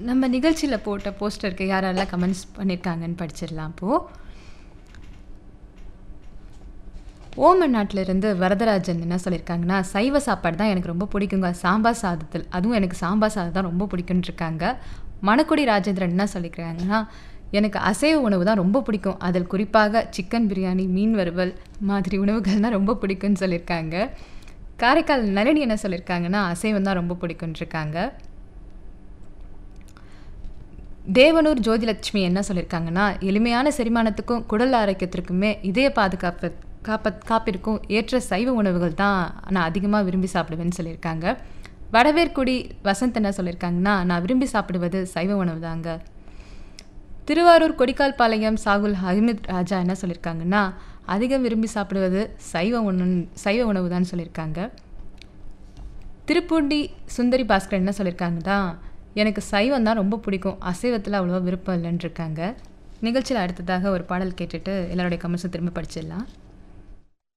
நம்ம நிகழ்ச்சியில போட்ட போஸ்டருக்கு யாரெல்லாம் கமெண்ட்ஸ் பண்ணியிருக்காங்கன்னு படிச்சிடலாம் இப்போ. ஓமன் நாட்டிலிருந்து வரதராஜன் என்ன சொல்லியிருக்காங்கன்னா, "சைவ சாப்பாடு தான் எனக்கு ரொம்ப பிடிக்குங்க. சாம்பார் சாதத்தில் அதுவும் எனக்கு சாம்பார் சாதம் தான் ரொம்ப பிடிக்கும்னு" இருக்காங்க. மணக்குடி ராஜேந்திரன் என்ன சொல்லியிருக்காங்கன்னா, "எனக்கு அசைவ உணவு தான் ரொம்ப பிடிக்கும். அதில் குறிப்பாக சிக்கன் பிரியாணி, மீன் வறுவல் மாதிரி உணவுகள் தான் ரொம்ப பிடிக்கும்னு" சொல்லியிருக்காங்க. காரைக்கால் நளினி என்ன சொல்லியிருக்காங்கன்னா, "அசைவம் தான் ரொம்ப பிடிக்கும்னு" இருக்காங்க. தேவனூர் ஜோதிலட்சுமி என்ன சொல்லியிருக்காங்கன்னா, "எளிமையான செரிமானத்துக்கும், குடல் ஆரோக்கியத்திற்குமே இதய பாதுகாப்பு காப்பத் காப்பிற்கும் ஏற்ற சைவ உணவுகள் தான் நான் அதிகமா விரும்பி சாப்பிடுவேன்னு" சொல்லியிருக்காங்க. வடவேற்குடி வசந்த் என்ன சொல்லியிருக்காங்கன்னா, "நான் விரும்பி சாப்பிடுவது சைவ உணவு தாங்க." திருவாரூர் கொடிக்கால்பாளையம் சாகுல் அஹ்மத் ராஜா என்ன சொல்லியிருக்காங்கன்னா, "அதிகம் விரும்பி சாப்பிடுவது சைவ உணவு சைவ உணவு தான்னு" சொல்லியிருக்காங்க. திருப்பூண்டி சுந்தரி பாஸ்கர் என்ன சொல்லியிருக்காங்கன்னா, "எனக்கு சைவம் தான் ரொம்ப பிடிக்கும். அசைவத்தில அவ்வளவா விருப்பம் இல்லன்னு" இருக்காங்க. நிகழ்ச்சியில அடுத்ததாக ஒரு பாடல் கேட்டுட்டு எல்லாருடைய கமெண்ட்ஸும் திரும்ப படிச்சிடலாம்.